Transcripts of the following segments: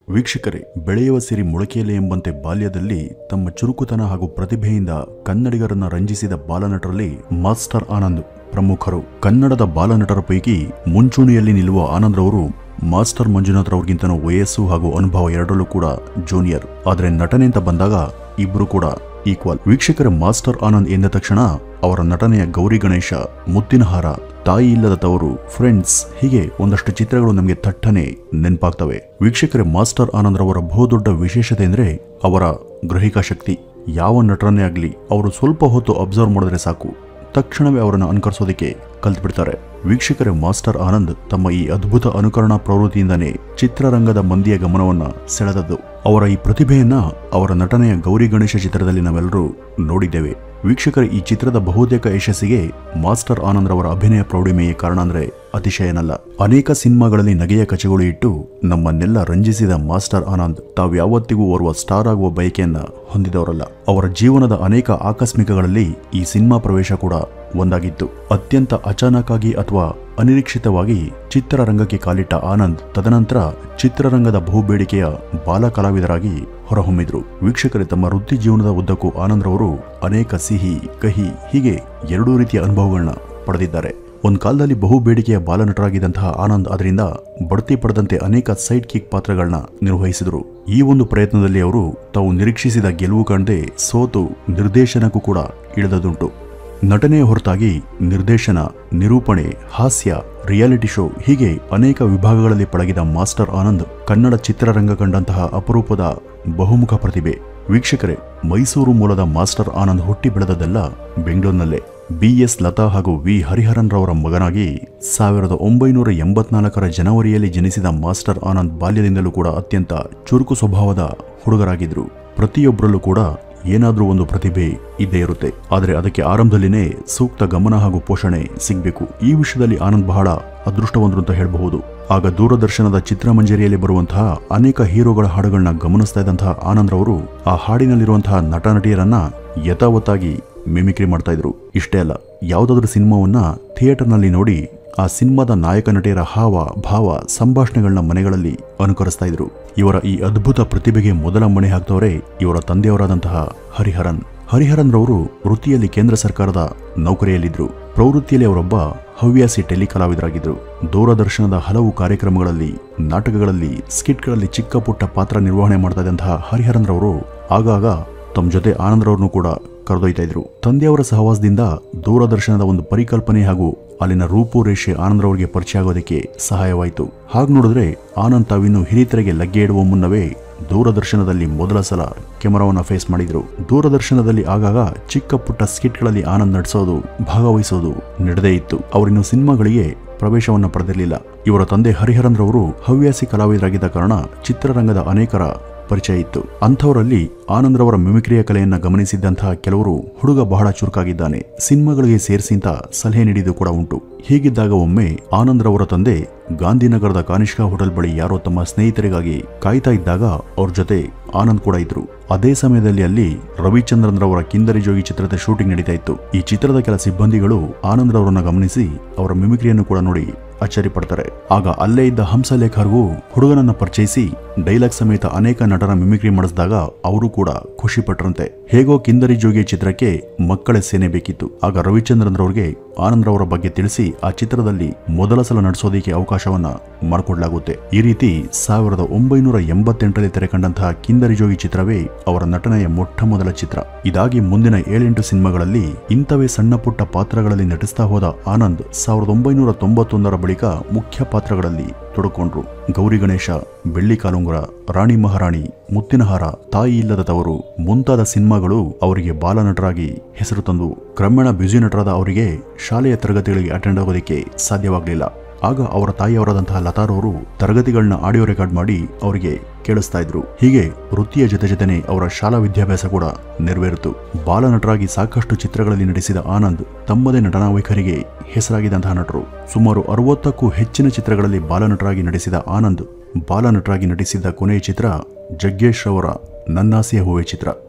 ವೀಕ್ಷಕರೇ ಬೆಳೆಯುವ ಸಿರಿ ಮೊಳಕೆಯಲೆ ಎಂಬಂತೆ ಬಾಲ್ಯದಲ್ಲಿ ತಮ್ಮ ಚುರುಕುತನ ಹಾಗೂ ಪ್ರತಿಭೆಯಿಂದ ಕನ್ನಡಿಗರನ್ನ ರಂಜಿಸಿದ ಬಾಲನಟರಲ್ಲಿ ಮಾಸ್ಟರ್ ಆನಂದ್ ಪ್ರಮುಖರು ಕನ್ನಡದ ಬಾಲನಟರ ಪೈಕಿ ಮುಂಚೂಣಿಯಲ್ಲಿ ನಿಲ್ಲುವ ಆನಂದ್ ರವರು ಮಾಸ್ಟರ್ ಮಂಜುನಾಥ್ ರವ್ರಿಗಿಂತನೂ ವಯಸ್ಸು ಹಾಗೂ ಅನುಭವ ಎರಡರಲ್ಲೂ ಕೂಡ ಜೂನಿಯರ್ ಆದರೆ ನಟನೆ ಅಂತ ಬಂದಾಗ ಇಬ್ರು ಕೂಡ ಈಕ್ವಲ್ ವೀಕ್ಷಕರ ಮಾಸ್ಟರ್ ಆನಂದ್ ಎಂದ ತಕ್ಷಣ ಅವರ ನಟನೆಯ ಗೌರಿ ಗಣೇಶ ಮುತ್ತಿನಹಾರ ತಾಯಿ ಇಲ್ಲದ ತವರು ಫ್ರೆಂಡ್ಸ್ ಹೀಗೆ ಒಂದಷ್ಟು ಚಿತ್ರಗಳು ನಮಗೆ ತಟ್ಟನೆ ನೆನಪಾಗ್ತವೆ ವೀಕ್ಷಕರೇ ಮಾಸ್ಟರ್ ಆನಂದ್ ರವರ ಬಹುದೊಡ್ಡ ವಿಶೇಷತೆ ಅಂದ್ರೆ ಅವರ ಗ್ರಹಿಕಾ ಶಕ್ತಿ ಯಾವ ನಟರನ್ನೇ ಆಗಲಿ ಅವರು ಸ್ವಲ್ಪ ಹೊತ್ತು ಅಬ್ಸರ್ವ್ ಮಾಡಿದ್ರೆ ಸಾಕು ತಕ್ಷಣವೇ ಅವರನ್ನು ಅನುಕರಿಸೋದಕ್ಕೆ ಕಲ್ತ್ಬಿಡ್ತಾರೆ ವೀಕ್ಷಕರೇ ಮಾಸ್ಟರ್ ಆನಂದ್ ತಮ್ಮ ಈ ಅದ್ಭುತ ಅನುಕರಣಾ ಪ್ರವೃತ್ತಿಯಿಂದನೇ ಚಿತ್ರರಂಗದ ಮಂದಿಯ ಗಮನವನ್ನ ಸೆಳೆದದ್ದು ಅವರ ಈ ಪ್ರತಿಭೆಯನ್ನ ಅವರ ನಟನೆಯ ಗೌರಿ ಗಣೇಶ ಚಿತ್ರದಲ್ಲಿ ನಾವೆಲ್ಲರೂ ನೋಡಿದ್ದೇವೆ ವೀಕ್ಷಕರ ಈ ಚಿತ್ರದ ಬಹುತೇಕ ಯಶಸ್ಸಿಗೆ ಮಾಸ್ಟರ್ ಆನಂದ್ ರವರ ಅಭಿನಯ ಪ್ರೌಢಿಮೆಯೇ ಕಾರಣ ಅಂದ್ರೆ ಅತಿಶಯನಲ್ಲ ಅನೇಕ ಸಿನಿಮಾಗಳಲ್ಲಿ ನಗೆಯ ಕಚೆಗಳು ಇಟ್ಟು ನಮ್ಮನ್ನೆಲ್ಲ ರಂಜಿಸಿದ ಮಾಸ್ಟರ್ ಆನಂದ್ ತಾವ್ಯಾವತ್ತಿಗೂ ಓರ್ವ ಸ್ಟಾರ್ ಆಗುವ ಬಯಕೆಯನ್ನ ಹೊಂದಿದವರಲ್ಲ ಅವರ ಜೀವನದ ಅನೇಕ ಆಕಸ್ಮಿಕಗಳಲ್ಲಿ ಈ ಸಿನಿಮಾ ಪ್ರವೇಶ ಕೂಡ ಒಂದಾಗಿತ್ತು ಅತ್ಯಂತ ಅಚಾನಕ್ಕಾಗಿ ಅಥವಾ ಅನಿರೀಕ್ಷಿತವಾಗಿ ಚಿತ್ರರಂಗಕ್ಕೆ ಕಾಲಿಟ್ಟ ಆನಂದ್ ತದನಂತರ ಚಿತ್ರರಂಗದ ಬಹುಬೇಡಿಕೆಯ ಬಾಲ ಕಲಾವಿದರಾಗಿ ಹೊರಹೊಮ್ಮಿದ್ರು ವೀಕ್ಷಕರೇ ತಮ್ಮ ವೃತ್ತಿ ಜೀವನದ ಉದ್ದಕ್ಕೂ ಆನಂದ್ ರವರು ಅನೇಕ ಸಿಹಿ ಕಹಿ ಹೀಗೆ ಎರಡೂ ರೀತಿಯ ಅನುಭವಗಳನ್ನ ಪಡೆದಿದ್ದಾರೆ ಒಂದು ಕಾಲದಲ್ಲಿ ಬಹು ಬೇಡಿಕೆಯ ಬಾಲನಟರಾಗಿದ್ದಂತಹ ಆನಂದ್ ಅದರಿಂದ ಬಡ್ತಿ ಪಡೆದಂತೆ ಅನೇಕ ಸೈಡ್ ಕಿಕ್ ಪಾತ್ರಗಳನ್ನ ನಿರ್ವಹಿಸಿದರು ಈ ಒಂದು ಪ್ರಯತ್ನದಲ್ಲಿ ಅವರು ತಾವು ನಿರೀಕ್ಷಿಸಿದ ಗೆಲುವು ಕಾಣದೆ ಸೋತು ನಿರ್ದೇಶನಕ್ಕೂ ಕೂಡ ಇಳಿದದುಂಟು ನಟನೆಯ ಹೊರತಾಗಿ ನಿರ್ದೇಶನ ನಿರೂಪಣೆ ಹಾಸ್ಯ ರಿಯಾಲಿಟಿ ಶೋ ಹೀಗೆ ಅನೇಕ ವಿಭಾಗಗಳಲ್ಲಿ ಪಳಗಿದ ಮಾಸ್ಟರ್ ಆನಂದ್ ಕನ್ನಡ ಚಿತ್ರರಂಗ ಕಂಡಂತಹ ಅಪರೂಪದ ಬಹುಮುಖ ಪ್ರತಿಭೆ ವೀಕ್ಷಕರೇ ಮೈಸೂರು ಮೂಲದ ಮಾಸ್ಟರ್ ಆನಂದ್ ಹುಟ್ಟಿ ಬೆಳೆದದ್ದೆಲ್ಲ ಬೆಂಗಳೂರಿನಲ್ಲೇ ಬಿ ಎಸ್ ಲತಾ ಹಾಗೂ ವಿ ಹರಿಹರನ್ ರವರ ಮಗನಾಗಿ ಸಾವಿರದ ಒಂಬೈನೂರ ಎಂಬತ್ನಾಲ್ಕರ ಜನವರಿಯಲ್ಲಿ ಜನಿಸಿದ ಮಾಸ್ಟರ್ ಆನಂದ್ ಬಾಲ್ಯದಿಂದಲೂ ಕೂಡ ಅತ್ಯಂತ ಚುರುಕು ಸ್ವಭಾವದ ಹುಡುಗರಾಗಿದ್ರು ಪ್ರತಿಯೊಬ್ಬರಲ್ಲೂ ಕೂಡ ಏನಾದ್ರೂ ಒಂದು ಪ್ರತಿಭೆ ಇದ್ದೇ ಇರುತ್ತೆ ಆದರೆ ಅದಕ್ಕೆ ಆರಂಭದಲ್ಲಿನೇ ಸೂಕ್ತ ಗಮನ ಹಾಗೂ ಪೋಷಣೆ ಸಿಗಬೇಕು ಈ ವಿಷಯದಲ್ಲಿ ಆನಂದ್ ಬಹಳ ಅದೃಷ್ಟವಂತರು ಅಂತ ಹೇಳಬಹುದು ಆಗ ದೂರದರ್ಶನದ ಚಿತ್ರಮಂಜರಿಯಲ್ಲಿ ಬರುವಂತಹ ಅನೇಕ ಹೀರೋಗಳ ಹಾಡುಗಳನ್ನ ಗಮನಿಸ್ತಾ ಇದ್ದಂತಹ ಆನಂದ್ ರವರು ಆ ಹಾಡಿನಲ್ಲಿರುವಂತಹ ನಟ ನಟಿಯರನ್ನ ಯಥಾವತ್ತಾಗಿ ಮಿಮಿಕ್ರಿ ಮಾಡ್ತಾ ಇದ್ರು ಇಷ್ಟೇ ಅಲ್ಲ ಯಾವುದಾದ್ರೂ ಸಿನಿಮಾವನ್ನ ಥಿಯೇಟರ್ನಲ್ಲಿ ನೋಡಿ ಆ ಸಿನಿಮಾದ ನಾಯಕ ನಟಿಯರ ಹಾವ ಭಾವ ಸಂಭಾಷಣೆಗಳನ್ನ ಮನೆಗಳಲ್ಲಿ ಅನುಕರಿಸ್ತಾ ಇದ್ರು ಇವರ ಈ ಅದ್ಭುತ ಪ್ರತಿಭೆಗೆ ಮೊದಲ ಮಣೆ ಹಾಕ್ತವರೇ ಇವರ ತಂದೆಯವರಾದಂತಹ ಹರಿಹರನ್ ಹರಿಹರನ್ ರವರು ವೃತ್ತಿಯಲ್ಲಿ ಕೇಂದ್ರ ಸರ್ಕಾರದ ನೌಕರಿಯಲ್ಲಿದ್ರು ಪ್ರವೃತ್ತಿಯಲ್ಲಿ ಅವರೊಬ್ಬ ಹವ್ಯಾಸಿ ಟೆಲಿ ಕಲಾವಿದರಾಗಿದ್ದರು ದೂರದರ್ಶನದ ಹಲವು ಕಾರ್ಯಕ್ರಮಗಳಲ್ಲಿ ನಾಟಕಗಳಲ್ಲಿ ಸ್ಕಿಟ್ಗಳಲ್ಲಿ ಚಿಕ್ಕ ಪುಟ್ಟ ಪಾತ್ರ ನಿರ್ವಹಣೆ ಮಾಡ್ತಾ ಇದ್ದಂತಹ ಹರಿಹರನ್ ರವರು ಆಗಾಗ ತಮ್ಮ ಜೊತೆ ಆನಂದ್ರವ್ರನ್ನು ಕೂಡ ಕರೆದೊಯ್ತಾ ಇದ್ರು ತಂದೆಯವರ ಸಹವಾಸದಿಂದ ದೂರದರ್ಶನದ ಒಂದು ಪರಿಕಲ್ಪನೆ ಹಾಗೂ ಅಲ್ಲಿನ ರೂಪುರೇಷೆ ಆನಂದ್ರವ್ರಿಗೆ ಪರಿಚಯ ಆಗೋದಕ್ಕೆ ಸಹಾಯವಾಯಿತು ಹಾಗೆ ನೋಡಿದ್ರೆ ಆನಂದ್ ತಾವಿನ್ನು ಹಿರಿತರಿಗೆ ಲಗ್ಗೆ ಇಡುವ ಮುನ್ನವೇ ದೂರದರ್ಶನದಲ್ಲಿ ಮೊದಲ ಸಲ ಕೆಮರಾವನ್ನ ಫೇಸ್ ಮಾಡಿದ್ರು ದೂರದರ್ಶನದಲ್ಲಿ ಆಗಾಗ ಚಿಕ್ಕ ಪುಟ್ಟ ಸ್ಕಿಟ್ಗಳಲ್ಲಿ ಆನಂದ್ ನಟಿಸೋದು ಭಾಗವಹಿಸೋದು ನಡೆದೇ ಇತ್ತು ಅವರಿನ್ನು ಸಿನಿಮಾಗಳಿಗೆ ಪ್ರವೇಶವನ್ನು ಪಡೆದಿರಲಿಲ್ಲ ಇವರ ತಂದೆ ಹರಿಹರನ್ ರವರು ಹವ್ಯಾಸಿ ಕಲಾವಿದರಾಗಿದ್ದ ಕಾರಣ ಚಿತ್ರರಂಗದ ಅನೇಕರ ಪರಿಚಯ ಇತ್ತು ಅಂಥವರಲ್ಲಿ ಆನಂದ್ ರವರ ಮಿಮಿಕ್ರಿಯ ಕಲೆಯನ್ನ ಗಮನಿಸಿದ್ದಂತಹ ಕೆಲವರು ಹುಡುಗ ಬಹಳ ಚುರುಕಾಗಿದ್ದಾನೆ ಸಿನಿಮಾಗಳಿಗೆ ಸೇರಿಸಿ ಅಂತ ಸಲಹೆ ನೀಡಿದ್ದು ಕೂಡ ಉಂಟು ಹೀಗಿದ್ದಾಗ ಒಮ್ಮೆ ಆನಂದ್ ರವರ ತಂದೆ ಗಾಂಧಿನಗರದ ಕಾನಿಷ್ಕಾ ಹೋಟೆಲ್ ಬಳಿ ಯಾರೋ ತಮ್ಮ ಸ್ನೇಹಿತರಿಗಾಗಿ ಕಾಯ್ತಾ ಇದ್ದಾಗ ಅವ್ರ ಜೊತೆ ಆನಂದ್ ಕೂಡ ಇದ್ರು ಅದೇ ಸಮಯದಲ್ಲಿ ಅಲ್ಲಿ ರವಿಚಂದ್ರನ್ ರವರ ಕಿಂದರಿ ಜೋಗಿ ಚಿತ್ರದ ಶೂಟಿಂಗ್ ನಡೀತಾ ಇತ್ತು ಈ ಚಿತ್ರದ ಕೆಲ ಸಿಬ್ಬಂದಿಗಳು ಆನಂದ್ ರವರನ್ನ ಗಮನಿಸಿ ಅವರ ಮಿಮಿಕ್ರಿಯನ್ನು ಕೂಡ ನೋಡಿ ಅಚ್ಚರಿ ಪಡ್ತಾರೆ ಆಗ ಅಲ್ಲೇ ಇದ್ದ ಹಂಸಲೇಖರ್ಗೂ ಹುಡುಗನನ್ನ ಪರಿಚಯಿಸಿ ಡೈಲಾಗ್ ಸಮೇತ ಅನೇಕ ನಟರ ಮಿಮಿಕ್ರಿ ಮಾಡಿಸಿದಾಗ ಅವರು ಕೂಡ ಖುಷಿ ಪಟ್ರಂತೆ ಹೇಗೋ ಕಿಂದರಿ ಜೋಗಿ ಚಿತ್ರಕ್ಕೆ ಮಕ್ಕಳ ಸೇನೆ ಬೇಕಿತ್ತು ಆಗ ರವಿಚಂದ್ರನ್ ರವ್ರಿಗೆ ಆನಂದ್ ರವರ ಬಗ್ಗೆ ತಿಳಿಸಿ ಆ ಚಿತ್ರದಲ್ಲಿ ಮೊದಲ ಸಲ ನಟಿಸೋದಕ್ಕೆ ಅವಕಾಶವನ್ನ ಮಾಡಿಕೊಡ್ಲಾಗುತ್ತೆ ಈ ರೀತಿ ಸಾವಿರದ ಒಂಬೈನೂರ ಎಂಬತ್ತೆಂಟರಲ್ಲಿ ತೆರೆಕಂಡಂತಹ ಕಿಂದರಿ ಜೋಗಿ ಚಿತ್ರವೇ ಅವರ ನಟನೆಯ ಮೊಟ್ಟ ಮೊದಲ ಚಿತ್ರ ಇದಾಗಿ ಮುಂದಿನ ಏಳೆಂಟು ಸಿನಿಮಾಗಳಲ್ಲಿ ಇಂಥವೇ ಸಣ್ಣ ಪುಟ್ಟ ಪಾತ್ರಗಳಲ್ಲಿ ನಟಿಸ್ತಾ ಹೋದ ಆನಂದ್ ಸಾವಿರದ ಒಂಬೈನೂರ ತೊಂಬತ್ತೊಂದರ ಬಳಿಕ ಮುಖ್ಯ ಪಾತ್ರಗಳಲ್ಲಿ ತೊಡಕೊಂಡ್ರು ಗೌರಿ ಗಣೇಶ ಬೆಳ್ಳಿ ಕಾಲುಂಗುರ ರಾಣಿ ಮಹಾರಾಣಿ ಮುತ್ತಿನಹಾರ ತಾಯಿ ಇಲ್ಲದ ತವರು ಮುಂತಾದ ಸಿನಿಮಾಗಳು ಅವರಿಗೆ ಬಾಲನಟರಾಗಿ ಹೆಸರು ತಂದು ಕ್ರಮೇಣ ಬ್ಯುಸಿ ನಟರಾದ ಅವರಿಗೆ ಶಾಲೆಯ ತರಗತಿಗಳಿಗೆ ಅಟೆಂಡ್ ಆಗೋದಕ್ಕೆ ಸಾಧ್ಯವಾಗಲಿಲ್ಲ ಆಗ ಅವರ ತಾಯಿಯವರಾದಂತಹ ಲತಾರವರು ತರಗತಿಗಳನ್ನ ಆಡಿಯೋ ರೆಕಾರ್ಡ್ ಮಾಡಿ ಅವರಿಗೆ ಕೇಳಿಸ್ತಾ ಇದ್ರು ಹೀಗೆ ವೃತ್ತಿಯ ಜೊತೆ ಜೊತೆನೆ ಅವರ ಶಾಲಾ ವಿದ್ಯಾಭ್ಯಾಸ ಕೂಡ ನೆರವೇರಿತು ಬಾಲನಟರಾಗಿ ಸಾಕಷ್ಟು ಚಿತ್ರಗಳಲ್ಲಿ ನಟಿಸಿದ ಆನಂದ್ ತಮ್ಮದೇ ನಟನಾ ವೈಖರಿಗೆ ಹೆಸರಾಗಿದ್ದಂತಹ ನಟರು ಸುಮಾರು ಅರವತ್ತಕ್ಕೂ ಹೆಚ್ಚಿನ ಚಿತ್ರಗಳಲ್ಲಿ ಬಾಲನಟರಾಗಿ ನಟಿಸಿದ ಆನಂದ್ ಬಾಲನಟರಾಗಿ ನಟಿಸಿದ್ದ ಕೊನೆಯ ಚಿತ್ರ ಜಗ್ಗೇಶ್ ರವರ ನನ್ನಾಸೆಯ ಹೂವೆ ಚಿತ್ರ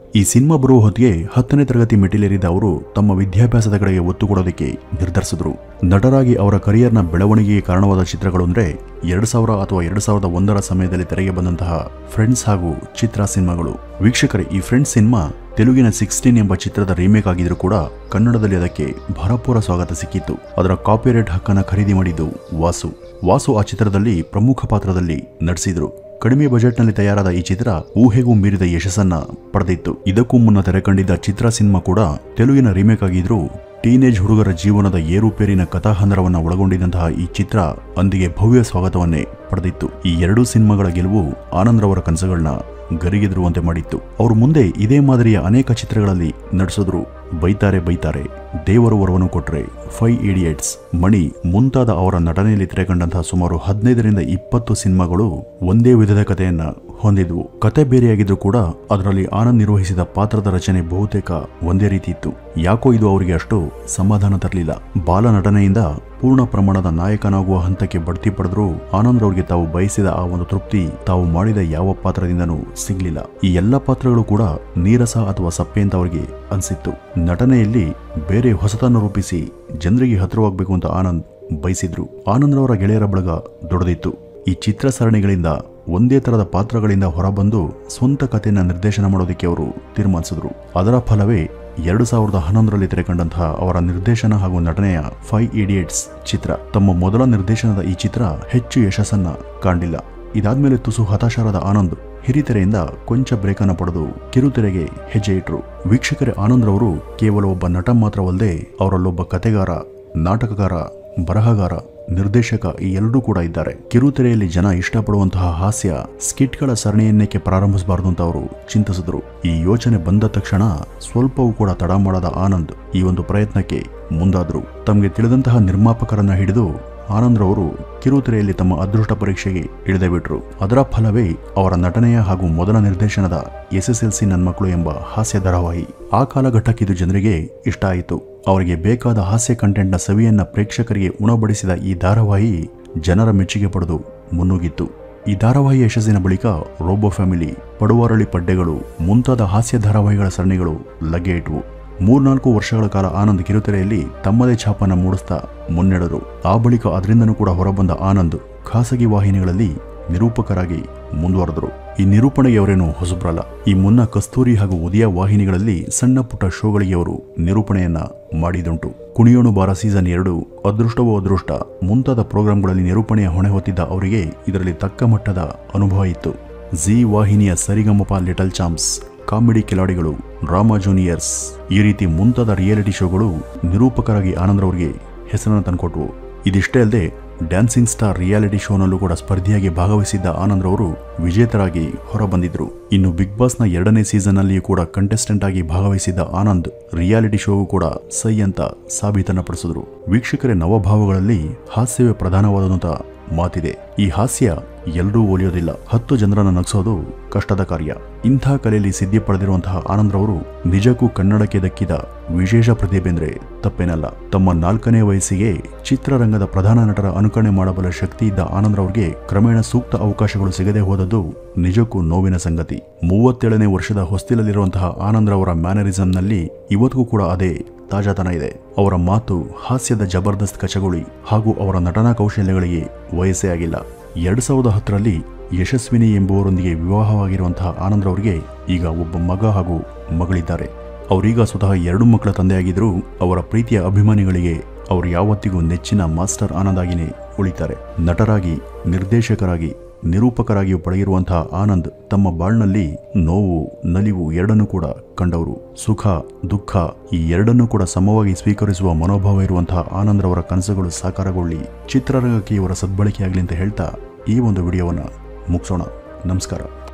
ಈ ಸಿನಿಮಾ ಬರುವ ಹೊತ್ತಿಗೆ ಹತ್ತನೇ ತರಗತಿ ಮೆಟ್ಟಿಲೇರಿದ ಅವರು ತಮ್ಮ ವಿದ್ಯಾಭ್ಯಾಸದ ಕಡೆಗೆ ಒತ್ತು ಕೊಡೋದಕ್ಕೆ ನಿರ್ಧರಿಸಿದ್ರು ನಟರಾಗಿ ಅವರ ಕರಿಯರ್ನ ಬೆಳವಣಿಗೆಗೆ ಕಾರಣವಾದ ಚಿತ್ರಗಳು ಅಂದ್ರೆ ಎರಡು ಸಾವಿರ ಅಥವಾ ಎರಡು ಸಾವಿರದ ಒಂದರ ಸಮಯದಲ್ಲಿ ತೆರೆಗೆ ಬಂದಂತಹ ಫ್ರೆಂಡ್ಸ್ ಹಾಗೂ ಚಿತ್ರ ಸಿನಿಮಾಗಳು ವೀಕ್ಷಕರೇ ಈ ಫ್ರೆಂಡ್ಸ್ ಸಿನಿಮಾ ತೆಲುಗಿನ ಸಿಕ್ಸ್ಟೀನ್ ಎಂಬ ಚಿತ್ರದ ರೀಮೇಕ್ ಆಗಿದ್ರೂ ಕೂಡ ಕನ್ನಡದಲ್ಲಿ ಅದಕ್ಕೆ ಭರಪೂರ ಸ್ವಾಗತ ಸಿಕ್ಕಿತ್ತು ಅದರ ಕಾಪಿರೈಟ್ ಹಕ್ಕನ್ನ ಖರೀದಿ ಮಾಡಿದ್ದು ವಾಸು ವಾಸು ಆ ಚಿತ್ರದಲ್ಲಿ ಪ್ರಮುಖ ಪಾತ್ರದಲ್ಲಿ ನಟಿಸಿದ್ರು ಕಡಿಮೆ ಬಜೆಟ್ನಲ್ಲಿ ತಯಾರಾದ ಈ ಚಿತ್ರ ಊಹೆಗೂ ಮೀರಿದ ಯಶಸ್ಸನ್ನ ಪಡೆದಿತ್ತು ಇದಕ್ಕೂ ಮುನ್ನ ತೆರೆಕಂಡಿದ್ದ ಚಿತ್ರ ಸಿನಿಮಾ ಕೂಡ ತೆಲುಗಿನ ರೀಮೇಕ್ ಆಗಿದ್ರೂ ಟೀನೇಜ್ ಹುಡುಗರ ಜೀವನದ ಏರುಪೇರಿನ ಕಥಾಹಂದರವನ್ನ ಒಳಗೊಂಡಿದ್ದಂತಹ ಈ ಚಿತ್ರ ಅಂದಿಗೆ ಭವ್ಯ ಸ್ವಾಗತವನ್ನೇ ಪಡೆದಿತ್ತು ಈ ಎರಡೂ ಸಿನಿಮಾಗಳ ಗೆಲುವು ಆನಂದ್ರವರ ಕನಸುಗಳನ್ನ ಗರಿಗೆದರುವಂತೆ ಮಾಡಿತ್ತು ಅವರು ಮುಂದೆ ಇದೇ ಮಾದರಿಯ ಅನೇಕ ಚಿತ್ರಗಳಲ್ಲಿ ನಟಿಸಿದ್ರು ಬೈತಾರೆ ಬೈತಾರೆ ದೇವರು ವರವನ್ನು ಕೊಟ್ರೆ ಫೈ ಇಡಿಯಟ್ಸ್ ಮಣಿ ಮುಂತಾದ ಅವರ ನಟನೆಯಲ್ಲಿ ತೆರೆಕಂಡಂತಹ ಸುಮಾರು ಹದಿನೈದರಿಂದ ಇಪ್ಪತ್ತು ಸಿನಿಮಾಗಳು ಒಂದೇ ವಿಧದ ಕಥೆಯನ್ನ ಹೊಂದಿದ್ವು ಕತೆ ಬೇರೆಯಾಗಿದ್ರೂ ಕೂಡ ಅದರಲ್ಲಿ ಆನಂದ್ ನಿರ್ವಹಿಸಿದ ಪಾತ್ರದ ರಚನೆ ಬಹುತೇಕ ಒಂದೇ ರೀತಿ ಇತ್ತು ಯಾಕೋ ಇದು ಅವರಿಗೆ ಅಷ್ಟು ಸಮಾಧಾನ ತರಲಿಲ್ಲ ಬಾಲ ನಟನೆಯಿಂದ ಪೂರ್ಣ ಪ್ರಮಾಣದ ನಾಯಕನಾಗುವ ಹಂತಕ್ಕೆ ಬಡ್ತಿ ಪಡೆದರೂ ಆನಂದ್ ಅವರಿಗೆ ತಾವು ಬಯಸಿದ ಆ ಒಂದು ತೃಪ್ತಿ ತಾವು ಮಾಡಿದ ಯಾವ ಪಾತ್ರದಿಂದನೂ ಸಿಗ್ಲಿಲ್ಲ ಈ ಎಲ್ಲ ಪಾತ್ರಗಳು ಕೂಡ ನೀರಸ ಅಥವಾ ಸಪ್ಪೆ ಅಂತ ಅವರಿಗೆ ಅನ್ಸಿತ್ತು ನಟನೆಯಲ್ಲಿ ಬೇರೆ ಹೊಸತನ್ನು ರೂಪಿಸಿ ಜನರಿಗೆ ಹತ್ತಿರವಾಗಬೇಕು ಅಂತ ಆನಂದ್ ಬಯಸಿದ್ರು ಆನಂದ್ರವರ ಗೆಳೆಯರ ಬಳಗ ದೊಡ್ಡದಿತ್ತು ಈ ಚಿತ್ರ ಸರಣಿಗಳಿಂದ ಒಂದೇ ತರದ ಪಾತ್ರಗಳಿಂದ ಹೊರಬಂದು ಸ್ವಂತ ಕಥೆಯನ್ನ ನಿರ್ದೇಶನ ಮಾಡೋದಕ್ಕೆ ಅವರು ತೀರ್ಮಾನಿಸಿದ್ರು ಅದರ ಫಲವೇ ಎರಡು ಸಾವಿರದ ಹನ್ನೊಂದರಲ್ಲಿ ತೆರೆಕಂಡಂತಹ ಅವರ ನಿರ್ದೇಶನ ಹಾಗೂ ನಟನೆಯ ಫೈ ಇಡಿಯಟ್ಸ್ ಚಿತ್ರ ತಮ್ಮ ಮೊದಲ ನಿರ್ದೇಶನದ ಈ ಚಿತ್ರ ಹೆಚ್ಚು ಯಶಸ್ಸನ್ನ ಕಾಣಲಿಲ್ಲ ಇದಾದ್ಮೇಲೆ ತುಸು ಹತಾಶರಾದ ಆನಂದ್ ಹಿರಿತೆರೆಯಿಂದ ಕೊಂಚ ಬ್ರೇಕನ್ನು ಪಡೆದು ಕಿರುತೆರೆಗೆ ಹೆಜ್ಜೆ ಇಟ್ರು ವೀಕ್ಷಕರೇ ಆನಂದ್ ರವರು ಕೇವಲ ಒಬ್ಬ ನಟ ಮಾತ್ರವಲ್ಲದೆ ಅವರಲ್ಲೊಬ್ಬ ಕತೆಗಾರ ನಾಟಕಗಾರ ಬರಹಗಾರ ನಿರ್ದೇಶಕ ಈ ಎರಡೂ ಕೂಡ ಇದ್ದಾರೆ ಕಿರುತೆರೆಯಲ್ಲಿ ಜನ ಇಷ್ಟಪಡುವಂತಹ ಹಾಸ್ಯ ಸ್ಕಿಟ್ಗಳ ಸರಣಿಯನ್ನೇಕೆ ಪ್ರಾರಂಭಿಸಬಾರದು ಅಂತ ಅವರು ಚಿಂತಿಸಿದ್ರು ಈ ಯೋಚನೆ ಬಂದ ತಕ್ಷಣ ಸ್ವಲ್ಪವೂ ಕೂಡ ತಡ ಮಾಡದ ಆನಂದ್ ಈ ಒಂದು ಪ್ರಯತ್ನಕ್ಕೆ ಮುಂದಾದ್ರು ತಮಗೆ ತಿಳಿದಂತಹ ನಿರ್ಮಾಪಕರನ್ನ ಹಿಡಿದು ಆನಂದ್ ರವರು ಕಿರುತೆರೆಯಲ್ಲಿ ತಮ್ಮ ಅದೃಷ್ಟ ಪರೀಕ್ಷೆಗೆ ಇಳಿದೇ ಬಿಟ್ರು ಅದರ ಫಲವೇ ಅವರ ನಟನೆಯ ಹಾಗೂ ಮೊದಲ ನಿರ್ದೇಶನದ S S L C Nanmakkalu ಎಂಬ ಹಾಸ್ಯ ಧಾರಾವಾಹಿ ಆ ಕಾಲಘಟ್ಟಕ್ಕೆ ಇದು ಜನರಿಗೆ ಇಷ್ಟ ಆಯಿತು ಅವರಿಗೆ ಬೇಕಾದ ಹಾಸ್ಯ ಕಂಟೆಂಟ್ನ ಸವಿಯನ್ನ ಪ್ರೇಕ್ಷಕರಿಗೆ ಉಣಬಡಿಸಿದ ಈ ಧಾರಾವಾಹಿ ಜನರ ಮೆಚ್ಚುಗೆ ಪಡೆದು ಮುನ್ನುಗ್ಗಿತ್ತು ಈ ಧಾರಾವಾಹಿ ಯಶಸ್ಸಿನ ಬಳಿಕ ರೋಬೋ ಫ್ಯಾಮಿಲಿ ಪಡುವಾರಳಿ ಪಡ್ಡೆಗಳು ಮುಂತಾದ ಹಾಸ್ಯ ಧಾರಾವಾಹಿಗಳ ಸರಣಿಗಳು ಲಗ್ಗೆ ಇಟ್ವು ಮೂರ್ನಾಲ್ಕು ವರ್ಷಗಳ ಕಾಲ ಆನಂದ್ ಕಿರುತೆರೆಯಲ್ಲಿ ತಮ್ಮದೇ ಛಾಪನ್ನ ಮೂಡಿಸ್ತಾ ಮುನ್ನಡೆದರು ಆ ಬಳಿಕ ಅದರಿಂದನೂ ಕೂಡ ಹೊರಬಂದ ಆನಂದ್ ಖಾಸಗಿ ವಾಹಿನಿಗಳಲ್ಲಿ ನಿರೂಪಕರಾಗಿ ಮುಂದುವರೆದರು ಈ ನಿರೂಪಣೆಗೆ ಅವರೇನು ಹೊಸಬ್ರಲ್ಲ ಈ ಮುನ್ನ ಕಸ್ತೂರಿ ಹಾಗೂ ಉದಯ ವಾಹಿನಿಗಳಲ್ಲಿ ಸಣ್ಣ ಪುಟ್ಟ ಶೋಗಳಿಗೆ ಅವರು ನಿರೂಪಣೆಯನ್ನ ಮಾಡಿದುಂಟು ಕುಣಿಯೋಣು ಬಾರ ಸೀಸನ್ ಎರಡು ಅದೃಷ್ಟವೋ ಅದೃಷ್ಟ ಮುಂತಾದ ಪ್ರೋಗ್ರಾಂಗಳಲ್ಲಿ ನಿರೂಪಣೆಯ ಹೊಣೆ ಹೊತ್ತಿದ್ದ ಅವರಿಗೆ ಇದರಲ್ಲಿ ತಕ್ಕ ಮಟ್ಟದ ಅನುಭವ ಇತ್ತು ಜಿ ವಾಹಿನಿಯ ಸರಿಗಮಪ ಲಿಟಲ್ ಚಾಂಪ್ಸ್ ಕಾಮಿಡಿ ಕಿಲಾಡಿಗಳು ಡ್ರಾಮಾ ಜೂನಿಯರ್ಸ್ ಈ ರೀತಿ ಮುಂತಾದ ರಿಯಾಲಿಟಿ ಶೋಗಳು ನಿರೂಪಕರಾಗಿ ಆನಂದ್ರವರಿಗೆ ಹೆಸರನ್ನು ತಂದುಕೊಟ್ವು ಇದಿಷ್ಟೇ ಅಲ್ಲದೆ ಡ್ಯಾನ್ಸಿಂಗ್ ಸ್ಟಾರ್ ರಿಯಾಲಿಟಿ ಶೋನಲ್ಲೂ ಕೂಡ ಸ್ಪರ್ಧಿಯಾಗಿ ಭಾಗವಹಿಸಿದ್ದ ಆನಂದ್ ರವರು ವಿಜೇತರಾಗಿ ಹೊರಬಂದಿದ್ರು ಇನ್ನು ಬಿಗ್ ಬಾಸ್ನ ಎರಡನೇ ಸೀಸನ್ ಅಲ್ಲಿಯೂ ಕೂಡ ಕಂಟೆಸ್ಟೆಂಟ್ ಆಗಿ ಭಾಗವಹಿಸಿದ್ದ ಆನಂದ್ ರಿಯಾಲಿಟಿ ಶೋಗೂ ಕೂಡ ಸೈ ಅಂತ ಸಾಬೀತನ್ನ ಪಡಿಸಿದ್ರು ವೀಕ್ಷಕರೇ ನವಭಾವಗಳಲ್ಲಿ ಹಾಸ್ಯವೇ ಪ್ರಧಾನವಾದಂತ ಮಾತಿದೆ ಈ ಹಾಸ್ಯ ಎಲ್ಲರೂ ಒಲಿಯೋದಿಲ್ಲ ಹತ್ತು ಜನರನ್ನು ನಗಿಸೋದು ಕಷ್ಟದ ಕಾರ್ಯ ಇಂಥ ಕಲೆಯಲ್ಲಿ ಸಿದ್ಧಿ ಪಡೆದಿರುವಂತಹ ಆನಂದ್ರವರು ನಿಜಕ್ಕೂ ಕನ್ನಡಕ್ಕೆ ದಕ್ಕಿದ ವಿಶೇಷ ಪ್ರತಿಭೆ ಅಂದ್ರೆ ತಪ್ಪೇನಲ್ಲ ತಮ್ಮ ನಾಲ್ಕನೇ ವಯಸ್ಸಿಗೆ ಚಿತ್ರರಂಗದ ಪ್ರಧಾನ ನಟರ ಅನುಕರಣೆ ಮಾಡಬಲ್ಲ ಶಕ್ತಿ ಇದ್ದ ಆನಂದ್ರವ್ರಿಗೆ ಕ್ರಮೇಣ ಸೂಕ್ತ ಅವಕಾಶಗಳು ಸಿಗದೆ ಹೋದದ್ದು ನಿಜಕ್ಕೂ ನೋವಿನ ಸಂಗತಿ ಮೂವತ್ತೇಳನೇ ವರ್ಷದ ಹೊಸ್ತಿಲಲ್ಲಿರುವಂತಹ ಆನಂದ್ರವರ ಮ್ಯಾನರಿಸಂನಲ್ಲಿ ಇವತ್ತಿಗೂ ಕೂಡ ಅದೇ ತಾಜಾತನ ಇದೆ ಅವರ ಮಾತು ಹಾಸ್ಯದ ಜಬರ್ದಸ್ತ್ ಕಚಗುಳಿ ಹಾಗೂ ಅವರ ನಟನಾ ಕೌಶಲ್ಯಗಳಿಗೆ ವಯಸ್ಸೇ ಆಗಿಲ್ಲ ಎರಡ್ ಸಾವಿರದ ಹತ್ತರಲ್ಲಿ ಯಶಸ್ವಿನಿ ಎಂಬುವರೊಂದಿಗೆ ವಿವಾಹವಾಗಿರುವಂತಹ ಆನಂದ್ ಅವರಿಗೆ ಈಗ ಒಬ್ಬ ಮಗ ಹಾಗೂ ಮಗಳಿದ್ದಾರೆ ಅವರೀಗ ಸ್ವತಃ ಎರಡು ಮಕ್ಕಳ ತಂದೆಯಾಗಿದ್ದರೂ ಅವರ ಪ್ರೀತಿಯ ಅಭಿಮಾನಿಗಳಿಗೆ ಅವರು ಯಾವತ್ತಿಗೂ ನೆಚ್ಚಿನ ಮಾಸ್ಟರ್ ಆನಂದ್ ಆಗಿನೇ ಉಳಿತಾರೆ ನಟರಾಗಿ ನಿರ್ದೇಶಕರಾಗಿ ನಿರೂಪಕರಾಗಿಯೂ ಪಡೆಯಿರುವಂತಹ ಆನಂದ್ ತಮ್ಮ ಬಾಳ್ನಲ್ಲಿ ನೋವು ನಲಿವು ಎರಡನ್ನೂ ಕೂಡ ಕಂಡವರು ಸುಖ ದುಃಖ ಈ ಎರಡನ್ನೂ ಕೂಡ ಸಮವಾಗಿ ಸ್ವೀಕರಿಸುವ ಮನೋಭಾವ ಇರುವಂತಹ ಆನಂದ್ರವರ ಕನಸುಗಳು ಸಾಕಾರಗೊಳ್ಳಿ ಚಿತ್ರರಂಗಕ್ಕೆ ಇವರ ಸದ್ಬಳಕೆಯಾಗಲಿ ಅಂತ ಹೇಳ್ತಾ ಈ ಒಂದು ವಿಡಿಯೋವನ್ನು ಮುಗಿಸೋಣ ನಮಸ್ಕಾರ